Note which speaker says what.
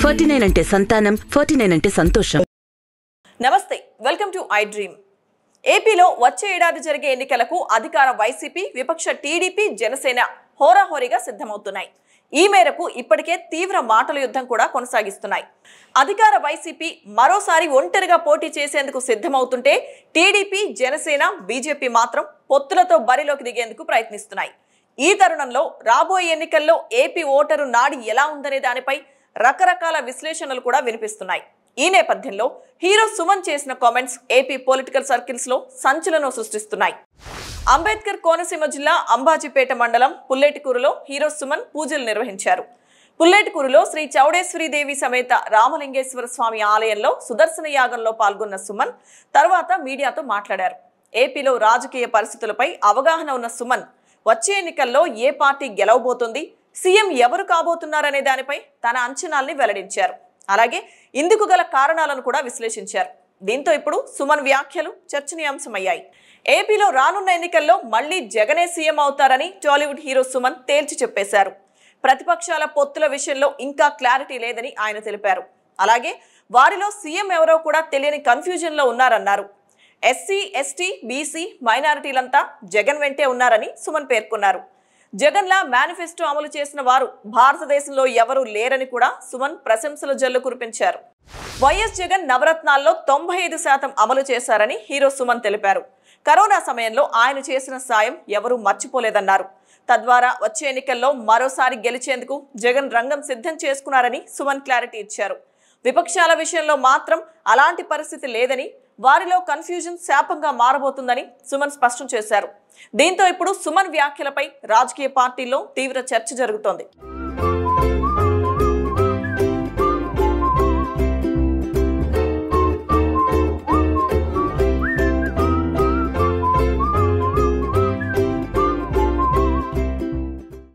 Speaker 1: forty nine అంటే సంతానం forty nine అంటే సంతోషం
Speaker 2: నమస్తే వెల్కమ్ టు ఐ డ్రీమ్ ఏపీలో వచ్చే ఏడాది జరిగే ఎన్నికలకు అధికార వైసీపీ విపక్ష టీడీపీ జనసేన హోరాహోరీగా సిద్ధమవుతున్నాయి ఈ మేరకు ఇప్పటికే తీవ్ర మాటల యుద్ధం కూడా కొనసాగిస్తున్నాయి అధికార వైసీపీ మరోసారి ఒంటరిగా పోటీ చేసేందుకు సిద్ధమవుతుంటే టీడీపీ జనసేన బీజేపీ మాత్రం పొత్తులతో బరిలోకి దిగేందుకు ప్రయత్నిస్తున్నాయి ఈ తరుణంలో రాబోయే ఎన్నికల్లో ఏపీ ఓటరు నాడి ఎలా ఉందనే దానిపై రకరకాల విశ్లేషణలు కూడా వినిపిస్తున్నాయి ఈ నేపథ్యంలో హీరో సుమన్ చేసిన కామెంట్స్ ఏపీ పొలిటికల్ సర్కిల్స్ లో సంచలనం సృష్టిస్తున్నాయి అంబేద్కర్ కోనసీమ జిల్లా అంబాజీపేట మండలం పుల్లేటికూరులో హీరో సుమన్ పూజలు నిర్వహించారు పుల్లేటికూరులో శ్రీ చౌడేశ్వరీదేవి సమేత రామలింగేశ్వర స్వామి ఆలయంలో సుదర్శన యాగంలో పాల్గొన్న సుమన్ తర్వాత మీడియాతో మాట్లాడారు ఏపీలో రాజకీయ పరిస్థితులపై అవగాహన ఉన్న సుమన్ వచ్చే ఎన్నికల్లో ఏ పార్టీ గెలవబోతుంది సీఎం ఎవరు కాబోతున్నారనే దానిపై తన అంచనాల్ని వెల్లడించారు అలాగే ఇందుకు గల కారణాలను కూడా విశ్లేషించారు దీంతో ఇప్పుడు సుమన్ వ్యాఖ్యలు చర్చనీయాంశమయ్యాయి ఏపీలో రానున్న ఎన్నికల్లో మళ్లీ జగనే సీఎం అవుతారని టాలీవుడ్ హీరో సుమన్ తేల్చి చెప్పేశారు ప్రతిపక్షాల పొత్తుల విషయంలో ఇంకా క్లారిటీ లేదని ఆయన తెలిపారు అలాగే వారిలో సీఎం ఎవరో కూడా తెలియని కన్ఫ్యూజన్లో ఉన్నారన్నారు ఎస్సీ ఎస్టీ బీసీ మైనారిటీలంతా జగన్ వెంటే ఉన్నారని సుమన్ పేర్కొన్నారు జగన్లా మేనిఫెస్టో అమలు చేసిన వారు భారతదేశంలో ఎవరూ లేరని కూడా సుమన్ ప్రశంసల జల్లు కురిపించారు వైఎస్ జగన్ నవరత్నాల్లో తొంభై ఐదు శాతం అమలు చేశారని హీరో సుమన్ తెలిపారు కరోనా సమయంలో ఆయన చేసిన సాయం ఎవరూ మర్చిపోలేదన్నారు తద్వారా వచ్చే ఎన్నికల్లో మరోసారి గెలిచేందుకు జగన్ రంగం సిద్ధం చేసుకున్నారని సుమన్ క్లారిటీ ఇచ్చారు విపక్షాల విషయంలో మాత్రం అలాంటి పరిస్థితి లేదని వారిలో కన్ఫ్యూజన్ శాపంగా మారబోతుందని సుమన్ స్పష్టం చేశారు దీంతో ఇప్పుడు సుమన్ వ్యాఖ్యలపై రాజకీయ పార్టీల్లో తీవ్ర చర్చ జరుగుతోంది